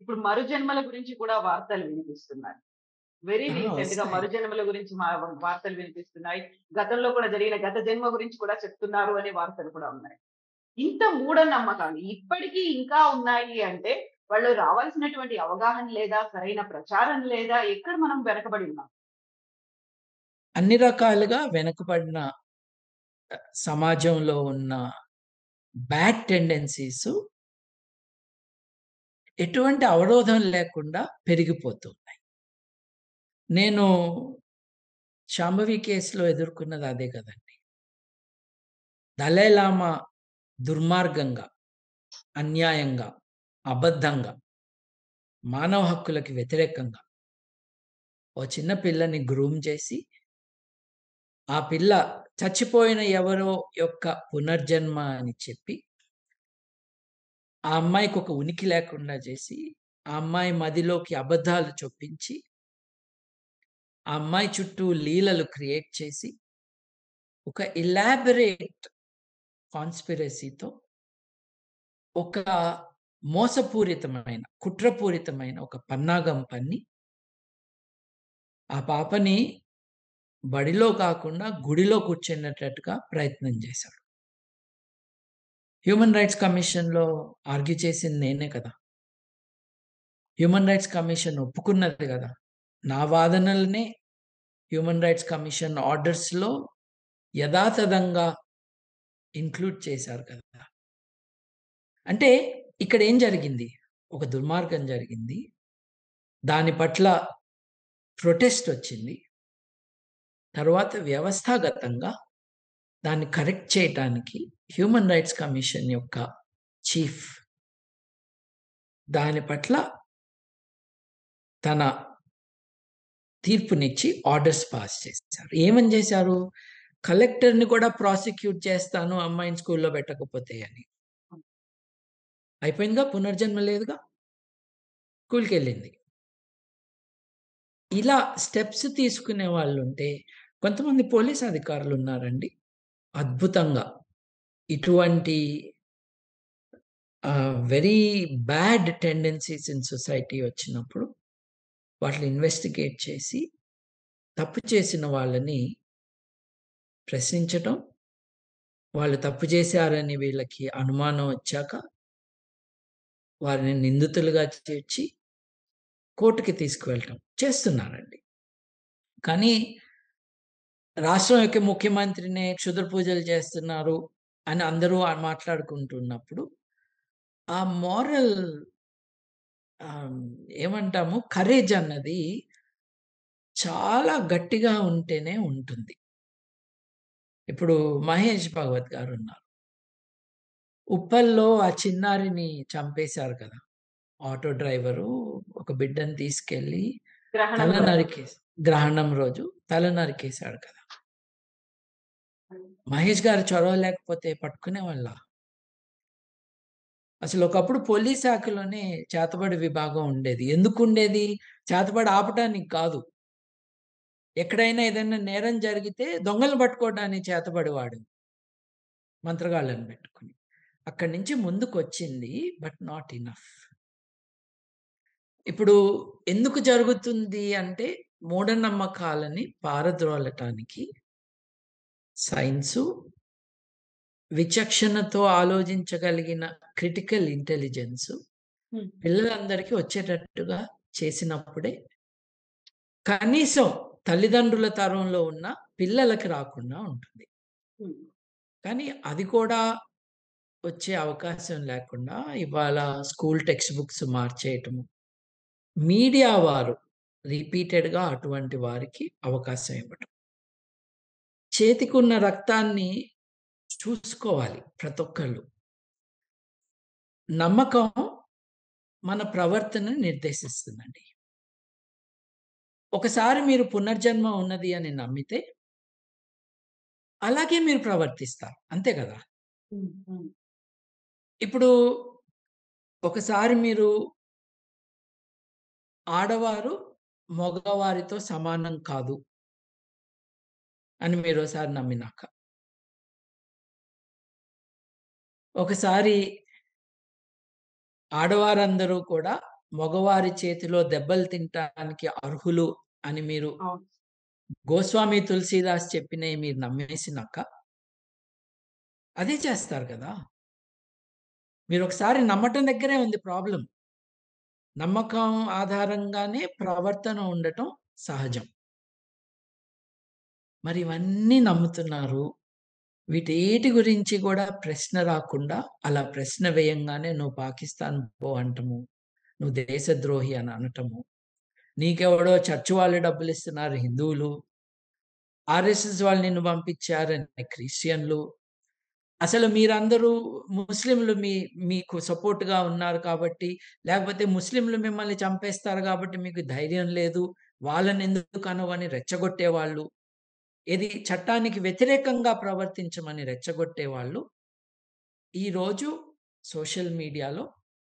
ఇప్పుడు మరుజన్మల గురించి కూడా వార్తలు వినిపిస్తున్నాయి వెరీ ఆ! రీసెంట్ గా వస్తాయి. మరుజన్మల గురించి మా వార్తలు వినిపిస్తున్నాయి గతంలో కూడా జరిగిన గత జన్మ గురించి కూడా చెప్తున్నారు అనే వార్తలు కూడా ఉన్నాయి ఇంత మూఢనమ్మకాలు ఇప్పటికీ ఇంకా ఉన్నాయి అంటే వాళ్ళు రావాల్సినటువంటి అవగాహన లేదా సరైన ప్రచారం లేదా ఎక్కడ మనం వెనకబడి ఉన్నాం అన్ని రకాలుగా వెనుకబడిన ఆహ్, సమాజంలో ఉన్న బ్యాడ్ టెండెన్సీస్ ఎటువంటి అవరోధం లేకుండా పెరిగిపోతున్నాయి. నేను శాంభవి కేస్‌లో ఎదుర్కొన్నది అదే కదండీ. దలైలామా దుర్మార్గంగా, అన్యాయంగా, అబద్ధంగా, మానవ హక్కులకి వ్యతిరేకంగా ఓ చిన్న పిల్లని గ్రూమ్ చేసి ఆ పిల్ల చచ్చిపోయిన ఎవరో యొక్క పునర్జన్మ అని చెప్పి ఆ అమ్మాయికి ఒక ఉనికి లేకుండా చేసి, ఆ అమ్మాయి మదిలోకి అబద్ధాలు చొప్పించి ఆ అమ్మాయి చుట్టూ లీలలు క్రియేట్ చేసి ఒక ఎలాబరేట్ కాన్స్పిరసీతో ఒక మోసపూరితమైన, కుట్రపూరితమైన ఒక పన్నాగం పన్ని ఆ పాపని బడిలో కాకుండా గుడిలో కూర్చునేటట్టుగా ప్రయత్నం చేశాడు. హ్యూమన్ రైట్స్ కమిషన్‌లో ఆర్గ్యూ చేసింది నేనే కదా! హ్యూమన్ రైట్స్ కమిషన్ ఒప్పుకున్నది గదా! నా వాదనలనే హ్యూమన్ రైట్స్ కమిషన్ ఆర్డర్స్‌లో యథాతథంగా ఇంక్లూడ్ చేశారు కదా! అంటే ఇక్కడ ఏం జరిగింది? ఒక దుర్మార్గం జరిగింది. దాని పట్ల ప్రొటెస్ట్ వచ్చింది. తరువాత వ్యవస్థాగతంగా దాన్ని కరెక్ట్ చేయటానికి హ్యూమన్ రైట్స్ కమిషన్ యొక్క చీఫ్ దాని పట్ల తన తీర్పునిచ్చి ఆర్డర్స్ పాస్ చేశారు. ఏమని చేశారు? కలెక్టర్‌ని కూడా ప్రాసిక్యూట్ చేస్తాను అమ్మాయిని స్కూల్‌లో పెట్టకపోతే అని. అయిపోయిందిగా పునర్జన్మ లేదుగా. స్కూల్‌కెళ్ళింది. ఇలా స్టెప్స్ తీసుకునే వాళ్ళుంటే కొంతమంది పోలీస్ అధికారులున్నారండి. అద్భుతంగా ఇటువంటి ah, very bad tendencies in society వచ్చినప్పుడు వాటిని ఇన్వెస్టిగేట్ చేసి తప్పు చేసిన వాళ్ళని ప్రశ్నించటం, వాళ్ళు తప్పు చేశారని వీళ్ళకి అనుమానం వచ్చాక వారిని నిందితులుగా చేర్చి కోర్ట్‌కి తీసుకువెళ్ళటం చేస్తున్నారండి. కానీ రాష్ట్రం యొక్క ముఖ్యమంత్రినే క్షుద్ర పూజలు చేస్తున్నారు అని అందరూ ఆహ్, మాట్లాడుకుంటున్నప్పుడు ఆ మోరల్ ఆహ్, ఏమంటాము కరేజ్ అన్నది చాలా గట్టిగా ఉంటేనే ఉంటుంది. ఇప్పుడు మహేష్ భగవత్ గారున్నారు. ఉప్పల్లో ఆ చిన్నారిని చంపేశారు కదా! ఆటో డ్రైవరు ఒక బిడ్డని తీసుకెళ్ళి గ్రహణం తల రోజు. నరికేసి గ్రహణం రోజు తల నరికేశాడు కదా! మహేష్ గారు చొరవ లేకపోతే పట్టుకునేవాళ్ళా? అసలు ఒకప్పుడు పోలీస్ శాఖలోనే చేతబడి విభాగం ఉండేది. ఎందుకుండేది? చేతబడి ఆపటానికి కాదు. ఎక్కడైనా ఏదైనా నేరం జరిగితే దొంగలను పట్టుకోవడానికి చేతబడివాడు. మంత్రగాళ్ళని పెట్టుకొని. అక్కడి నుంచి ముందుకొచ్చింది. But not enough. ఇప్పుడు ఎందుకు జరుగుతుంది అంటే మూఢనమ్మకాలని పారద్రోలటానికి సైన్సు విచక్షణతో ఆలోచించగలిగిన క్రిటికల్ ఇంటెలిజెన్సు హ్మ్. పిల్లలందరికీ వచ్చేటట్టుగా చేసినప్పుడే కనీసం తల్లిదండ్రుల తరంలో ఉన్న పిల్లలకి రాకుండా ఉంటుంది. హ్మ్. కానీ అది కూడా వచ్చే అవకాశం లేకుండా ఇవాళ స్కూల్ టెక్స్ట్ బుక్స్ మార్చేయటము. మీడియా వారు రిపీటెడ్‌గా అటువంటి వారికి అవకాశం ఇవ్వటం. చేతికున్న రక్తాన్ని చూసుకోవాలి ప్రతొక్కళ్ళు. నమ్మకం మన ప్రవర్తనని నిర్దేశిస్తుందండి. ఒకసారి మీరు పునర్జన్మ ఉన్నది అని నమ్మితే అలాగే మీరు ప్రవర్తిస్తారు. అంతే కదా! హ్మ్. హ్మ్. ఇప్పుడు ఒకసారి మీరు ఆడవారు మగవారితో సమానం కాదు. అని మీరోసారి నమ్మినాక. ఒకసారి ఆడవారందరూ కూడా మగవారి చేతిలో దెబ్బలు తినటానికి అర్హులు అని మీరు అవును. గోస్వామి తులసీదాస్ చెప్పినయి మీరు నమ్మేసినాక అదే చేస్తారు కదా! మీరొకసారి నమ్మటం దగ్గరే ఉంది ప్రాబ్లమ్. నమ్మకం ఆధారంగానే ప్రవర్తన ఉండటం సహజం. మరి ఇవన్నీ నమ్ముతున్నారు. వీటేటి గురించి గూడా ప్రశ్న రాకుండా అలా ప్రశ్న వేయంగానే నువ్వు పాకిస్తాన్ పో అంటము. నువ్వు దేశద్రోహి అని అనటము. నీకెవడో చర్చ్ వాళ్ళు డబ్బులిస్తున్నారు హిందువులు. ఆర్ఎస్ఎస్ వాళ్ళు నిన్ను పంపించారని క్రిస్టియన్‌లు. అసలు మీరందరూ ముస్లింలు మీ మీకు సపోర్ట్‌గా ఉన్నారు కాబట్టి, లేకపోతే ముస్లింలు మిమ్మల్ని చంపేస్తారు గాబట్టి మీకు ధైర్యం లేదు. వాళ్ళనెందుకు అనవని రెచ్చగొట్టేవాళ్ళు. ఏది చట్టానికి వ్యతిరేకంగా ప్రవర్తించమని రెచ్చగొట్టేవాళ్ళు. ఈరోజు సోషల్ మీడియాలో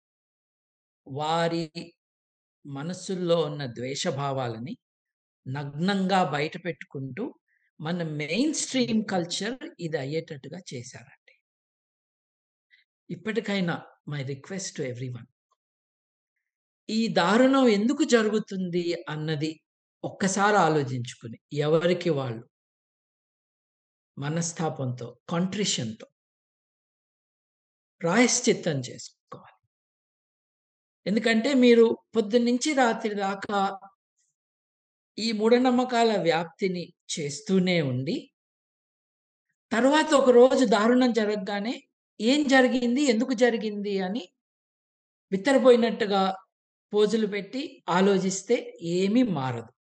వారి మనస్సుల్లో ఉన్న ద్వేష భావాలని నగ్నంగా బయట పెట్టుకుంటూ మన మెయిన్ స్ట్రీమ్ కల్చర్ ఇది అయ్యేటట్టుగా చేశారండి. ఇప్పటికైనా మై రిక్వెస్ట్ టు ఎవ్రీవన్. ఈ దారుణం ఎందుకు జరుగుతుంది అన్నది ఒక్కసారి ఆలోచించుకుని ఎవరికి వాళ్ళు మనస్తాపంతో, కంట్రిషన్‌తో ప్రాయశ్చిత్తం చేసుకోవాలి. ఎందుకంటే మీరు పొద్దున్నుంచి రాత్రి దాకా ఈ మూఢనమ్మకాల వ్యాప్తిని చేస్తూనే ఉండి తరువాత ఒక రోజు దారుణం జరగగానే ఏం జరిగింది? ఎందుకు జరిగింది? అని బిత్తరపోయినట్టుగా పోజులు పెట్టి ఆలోచిస్తే ఏమీ మారదు.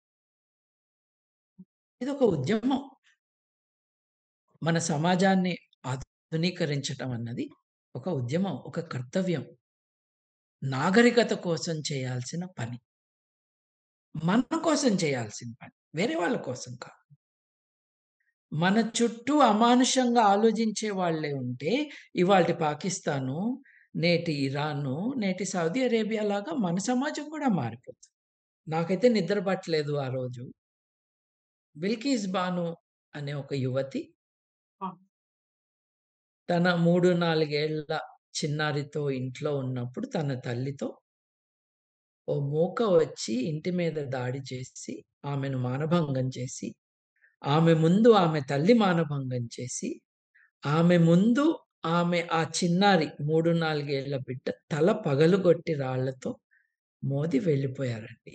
ఇదొక ఉద్యమం. మన సమాజాన్ని ఆధునీకరించటం అన్నది ఒక ఉద్యమం. ఒక కర్తవ్యం. నాగరికత కోసం చేయాల్సిన పని. మన కోసం చేయాల్సిన పని. వేరే వాళ్ళ కోసం కాదు. మన చుట్టూ అమానుషంగా ఆలోచించే వాళ్ళే ఉంటే ఇవాల్టి పాకిస్తాను, నేటి ఇరాను, నేటి సౌదీ అరేబియా లాగా మన సమాజం కూడా మారిపోతుంది. నాకైతే నిద్ర పట్టలేదు ఆ రోజు. బిల్కీస్ బాను అనే ఒక యువతి ఆ! తన 3, 4 ఏళ్ల చిన్నారితో ఇంట్లో ఉన్నప్పుడు తన తల్లితో ఓ మూక వచ్చి ఇంటి మీద దాడి చేసి, ఆమెను మానభంగం చేసి, ఆమె ముందు ఆమె తల్లి మానభంగం చేసి, ఆమె ముందు ఆమె ఆ చిన్నారి 3, 4 ఏళ్ల బిడ్డ తల పగలుగొట్టి రాళ్ళతో మోది వెళ్ళిపోయారండి.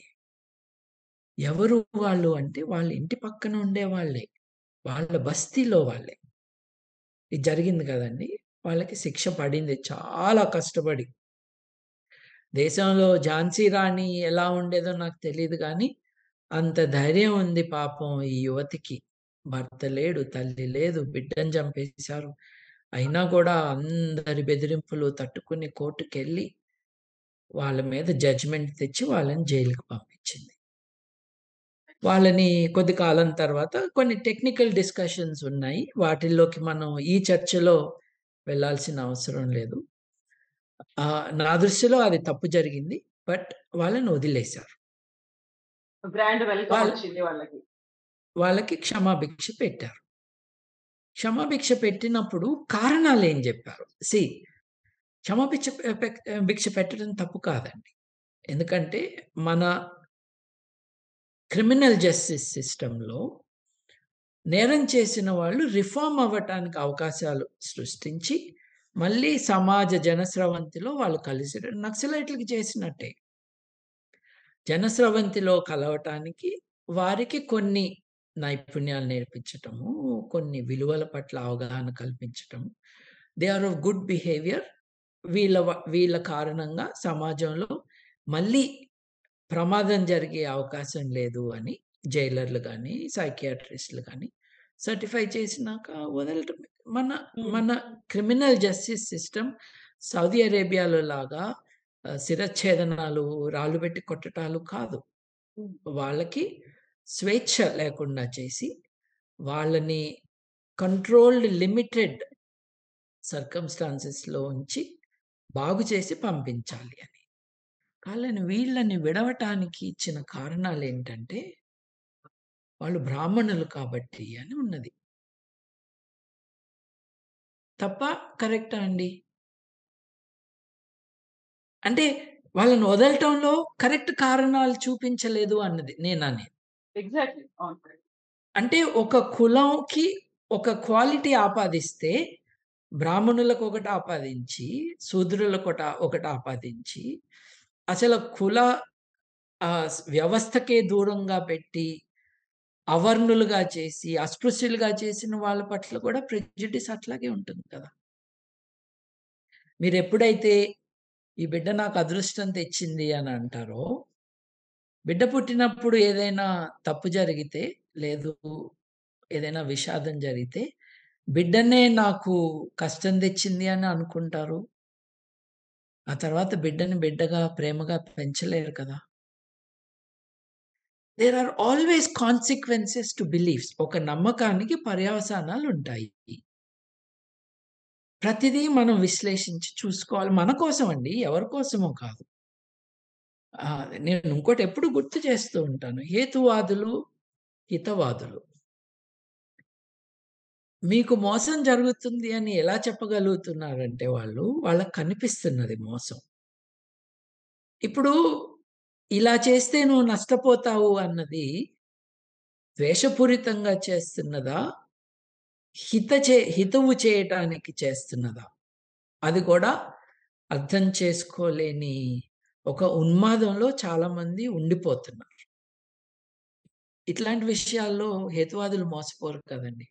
ఎవరు వాళ్ళు అంటే వాళ్ళ ఇంటి పక్కన ఉండేవాళ్ళే. వాళ్ళ బస్తీలో వాళ్ళే. ఇది జరిగింది కదండీ! వాళ్ళకి శిక్ష పడింది చాలా కష్టపడి. దేశంలో ఝాన్సీ రాణి ఎలా ఉండేదో నాకు తెలీదు గానీ, అంత ధైర్యం ఉంది పాపం ఈ యువతికి. భర్త లేడు, తల్లి లేదు, బిడ్డని చంపేశారు. అయినా కూడా అందరి బెదిరింపులు తట్టుకుని కోర్టుకెళ్ళి వాళ్ళ మీద జడ్జ్‌మెంట్ తెచ్చి వాళ్ళని జైలుకి పంపించింది. వాళ్ళని కొద్ది కాలం తర్వాత కొన్ని టెక్నికల్ డిస్కషన్స్ ఉన్నాయి. వాటిల్లోకి మనం ఈ చర్చలో వెళ్ళాల్సిన అవసరం లేదు. ఆహ్, నా దృష్టిలో అది తప్పు జరిగింది. బట్ వాళ్ళని వదిలేశారు. గ్రాండ్ వెల్కమ్ వాళ్ళ వచ్చింది వాళ్ళకి. వాళ్ళకి క్షమాభిక్ష పెట్టారు. క్షమాభిక్ష పెట్టినప్పుడు కారణాలేం జెప్పారు. సీ క్షమాభిక్ష పె పెక్ భిక్ష పెట్టడం తప్పు కాదండి. ఎందుకంటే మన క్రిమినల్ జస్టిస్ సిస్టమ్‌లో నేరం చేసిన వాళ్ళు రిఫార్మ్ అవ్వటానికి అవకాశాలు సృష్టించి, మళ్ళీ సమాజ జనస్రవంతిలో వాళ్ళు కలిసి నక్సలైట్‌లకి చేసినట్టే. జనస్రవంతిలో కలవటానికి వారికి కొన్ని నైపుణ్యాలు నేర్పించటము, కొన్ని విలువల పట్ల అవగాహన కల్పించటం. They are of good behaviour. వీళ్ళ వ వీళ్ళ కారణంగా సమాజంలో మళ్ళీ ప్రమాదం జరిగే అవకాశం లేదు అని జైలర్లు గాని, సైకియాట్రిస్ట్‌లు గాని సర్టిఫై చేసినాక వదలటమే. మన హ్మ్. మన క్రిమినల్ జస్టిస్ సిస్టమ్ సౌదీ అరేబియాలో లాగా ఆహ్, శిరచ్ఛేదనాలు, రాళ్ళు పెట్టి కొట్టటాలు కాదు. హ్మ్. వాళ్ళకి స్వేచ్ఛ లేకుండా చేసి, వాళ్ళని కంట్రోల్డ్ లిమిటెడ్ సర్కమ్‌స్టాన్సెస్‌లో ఉంచి, బాగు చేసి పంపించాలి అని. వాళ్ళని వీళ్ళని విడవటానికి ఇచ్చిన కారణాలేంటంటే వాళ్ళు బ్రాహ్మణులు కాబట్టి అని ఉన్నది. తప్పా? కరెక్టా అండి? అంటే వాళ్ళని వదలటంలో కరెక్ట్ కారణాలు చూపించలేదు అన్నది నేననేది. ఎగ్జాక్ట్‌లీ. అవును. కరెక్ట్. అంటే ఒక కులంకి ఒక క్వాలిటీ ఆపాదిస్తే, బ్రాహ్మణులకొకటి ఆపాదించి, శూద్రులకొట ఒకటి ఆపాదించి, అసలు కుల ఆహ్, స్ వ్యవస్థకే దూరంగా పెట్టి, అవర్ణులుగా చేసి, అస్పృశ్యులుగా చేసిన వాళ్ళ పట్ల కూడా ప్రెజుడిస్ అట్లాగే ఉంటుంది కదా! మీరెప్పుడైతే ఈ బిడ్డ నాకు అదృష్టం తెచ్చింది అని అంటారో, బిడ్డ పుట్టినప్పుడు ఏదైనా తప్పు జరిగితే, లేదు ఏదైనా విషాదం జరిగితే, బిడ్డనే నాకు కష్టం తెచ్చింది అని అనుకుంటారు. ఆ తర్వాత బిడ్డని బిడ్డగా, ప్రేమగా పెంచలేరు కదా! There are always consequences to beliefs. ఒక నమ్మకానికి పర్యవసానాలుంటాయి. ప్రతిదీ మనం విశ్లేషించి చూసుకోవాలి. మన కోసం అండి. ఎవరి కోసమో కాదు. ఆ! నేను ఇంకోటి ఎప్పుడు గుర్తు చేస్తూ ఉంటాను. హేతువాదులు, హితవాదులు. మీకు మోసం జరుగుతుంది అని ఎలా చెప్పగలుగుతున్నారంటే వాళ్ళు, వాళ్ళకి కనిపిస్తున్నది మోసం. ఇప్పుడు ఇలా చేస్తే నువ్వు నష్టపోతావు అన్నది ద్వేషపూరితంగా చేస్తున్నదా? హిత చే హితవు చేయటానికి చేస్తున్నదా? అది కూడా అర్థం చేసుకోలేని ఒక ఉన్మాదంలో చాలామంది ఉండిపోతున్నారు. ఇట్లాంటి విషయాల్లో హేతువాదులు మోసపోరు కదండీ!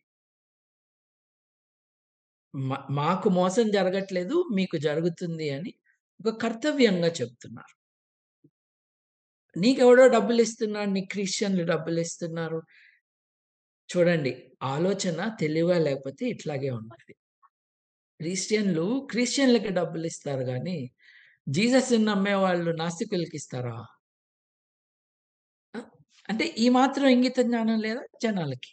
మా మాకు మోసం జరగట్లేదు. మీకు జరుగుతుంది అని ఒక కర్తవ్యంగా చెప్తున్నారు. నీకెవడో డబ్బులిస్తున్నాడు. నీకు క్రిస్టియన్‌లు డబ్బులిస్తున్నారు. చూడండి ఆలోచన తెలివిగా లేకపోతే ఇట్లాగే ఉంటది. క్రిస్టియన్‌లు క్రిస్టియన్‌లకి డబ్బులిస్తారు గానీ, జీసస్‌ని నమ్మేవాళ్ళు నాస్తికులకిస్తారా? ఆ! అంటే ఈ మాత్రం ఇంగిత జ్ఞానం లేదా జనాలకి?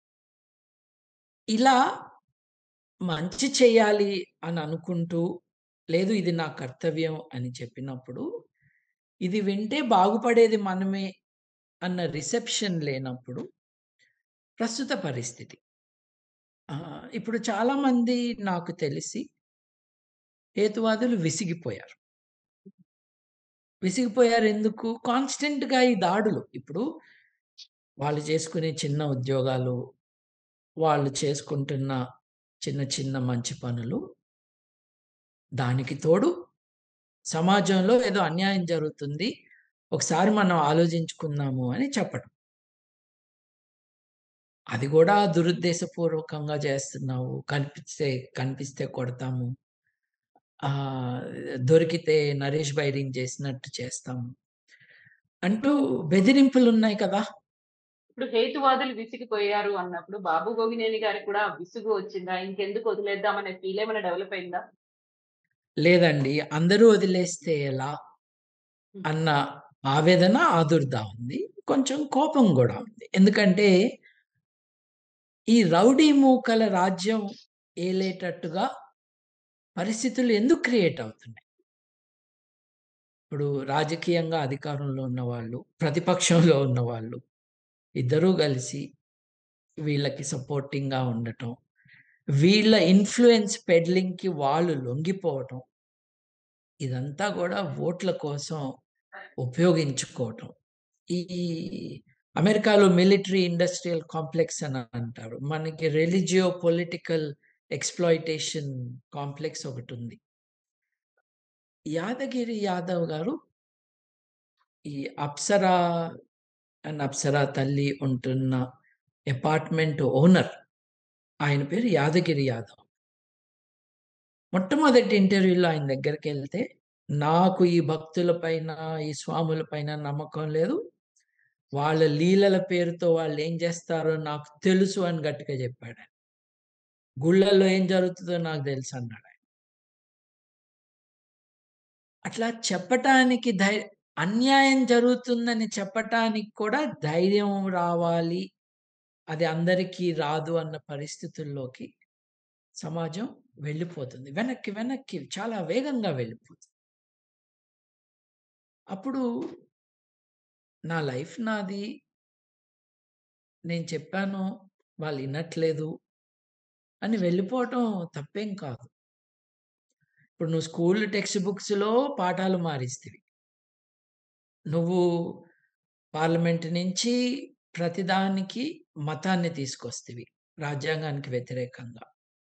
ఇలా మంచి చేయాలి అని అనుకుంటూ, లేదు ఇది నా కర్తవ్యం అని చెప్పినప్పుడు, ఇది వింటే బాగుపడేది మనమే అన్న రిసెప్షన్ లేనప్పుడు ప్రస్తుత పరిస్థితి. ఆహ్, ఇప్పుడు చాలామంది నాకు తెలిసి హేతువాదులు విసిగిపోయారు. విసిగిపోయారు ఎందుకు? కాన్స్టెంట్‌గా ఈ దాడులు. ఇప్పుడు వాళ్ళు చేసుకునే చిన్న ఉద్యోగాలు, వాళ్ళు చేసుకుంటున్న చిన్న చిన్న మంచి పనులు, దానికి తోడు సమాజంలో ఏదో అన్యాయం జరుగుతుంది. ఒకసారి మనం ఆలోచించుకుందాము అని చెప్పడం. అది గూడా దురుద్దేశపూర్వకంగా చేస్తున్నావు. కనిపిస్తే కనిపిస్తే కొడతాము. ఆహ్, దొరికితే నరేష్ బైరింగ్ చేసినట్టు చేస్తాము. అంటూ బెదిరింపులున్నాయి కదా! ఇప్పుడు హేతువాదులు విసిగిపోయారు అన్నప్పుడు బాబు గోగినేని గారికి కూడా విసుగు వచ్చిందా? ఇంకెందుకు వదిలేద్దాం అనే ఫీల్ ఏమైనా డెవలప్ అయిందా? లేదండి. అందరూ వదిలేస్తే ఎలా? అన్న ఆవేదన, ఆదుర్ద ఉంది. కొంచెం కోపం గూడా ఉంది. ఎందుకంటే ఈ రౌడీ మూకల రాజ్యం ఏలేటట్టుగా పరిస్థితులు ఎందుకు క్రియేట్ అవుతున్నాయి? ఇప్పుడు రాజకీయంగా అధికారంలో ఉన్నవాళ్ళు, ప్రతిపక్షంలో ఉన్నవాళ్ళు ఇద్దరూ కలిసి వీళ్ళకి సపోర్టింగ్‌గా ఉండటం. వీళ్ళ ఇన్‌ఫ్లూయెన్స్ పెడ్లింగ్‌కి వాళ్ళు లొంగిపోవటం. ఇదంతా గూడా ఓట్ల కోసం ఉపయోగించుకోవటం. ఈ అమెరికాలో మిలిటరీ ఇండస్ట్రియల్ కాంప్లెక్స్ అని అంటారు. మనకి రిలిజియో పొలిటికల్ ఎక్స్‌ప్లాయిటేషన్ కాంప్లెక్స్ ఒకటుంది. యాదగిరి యాదవ్ గారు ఈ అప్సరా అండ్ అప్సరా తల్లి ఉంటున్న అపార్ట్‌మెంట్ ఓనర్. ఆయన పేరు యాదగిరి యాదవ్. మొట్టమొదటి ఇంటర్వ్యూలో ఆయన దగ్గరికెళ్తే, నాకు ఈ భక్తుల పైన, ఈ స్వాముల పైన నమ్మకం లేదు. వాళ్ళ లీలల పేరుతో వాళ్ళేం చేస్తారో నాకు తెలుసు అని గట్టిగా చెప్పాడాయన. గుళ్ళల్లో ఏం జరుగుతదో నాకు తెలుసన్నాడాయన. అట్లా చెప్పటానికి ధై అన్యాయం జరుగుతుందని చెప్పటానికి కూడా ధైర్యం రావాలి. అది అందరికీ రాదు అన్న పరిస్థితుల్లోకి సమాజం వెళ్ళిపోతుంది. వెనక్కి, వెనక్కి చాలా వేగంగా వెళ్ళిపోతుంది. అప్పుడు నా లైఫ్ నాది. నేను చెప్పాను. వాళ్ళు ఇనట్లేదు. అని వెళ్ళిపోవటం తప్పేం కాదు. ఇప్పుడు నువ్వు స్కూల్ టెక్స్ట్ బుక్స్‌లో పాఠాలు మారిస్తివి. నువ్వు పార్లమెంట్ నుంచి ప్రతిదానికి మతాన్ని తీసుకొస్తివి. రాజ్యాంగానికి వ్యతిరేకంగా.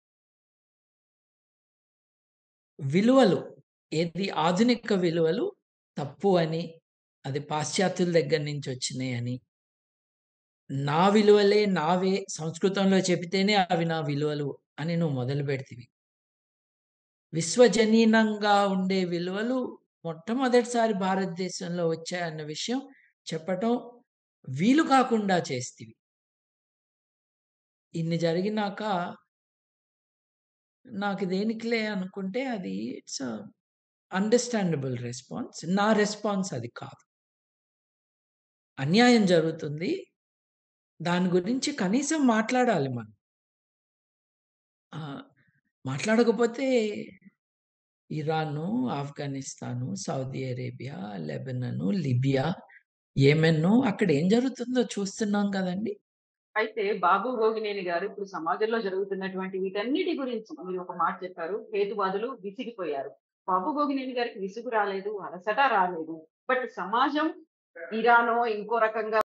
విలువలు ఏది ఆధునిక విలువలు తప్పు అని, అది పాశ్చాత్యుల దగ్గర నుంచి వచ్చినయని. నా విలువలే నావే సంస్కృతంలో చెబితేనే అవి నా విలువలు అని నువ్వు మొదలుపెడితివి. విశ్వజనీనంగా ఉండే విలువలు మొట్టమొదటిసారి భారతదేశంలో వచ్చాయన్న విషయం చెప్పటం వీలు కాకుండా చేస్తివి. ఇన్ని జరిగినాక నాకు దేనికిలే అనుకుంటే అది ఇట్స్ ఎ అండర్‌స్టాండబుల్ రెస్పాన్స్. నా రెస్పాన్స్ అది కాదు. అన్యాయం జరుగుతుంది. దాని గురించి కనీసం మాట్లాడాలి మనం. ఆ! మాట్లాడకపోతే Iran, Afghanistan, Saudi Arabia, Lebanon, Libya, Yemen అక్కడ ఏం జరుగుతుందో చూస్తున్నాం కదండీ! అయితే బాబు గోగినేని గారు ఇప్పుడు సమాజంలో జరుగుతున్నటువంటి వీటన్నిటి గురించి మీరు ఒక మాట చెప్పారు. హేతువాదులు విసిగిపోయారు. బాబు గోగినేని గారికి విసుగు రాలేదు, అలసట రాలేదు. బట్ సమాజం ఇరానో ఇంకో రకంగా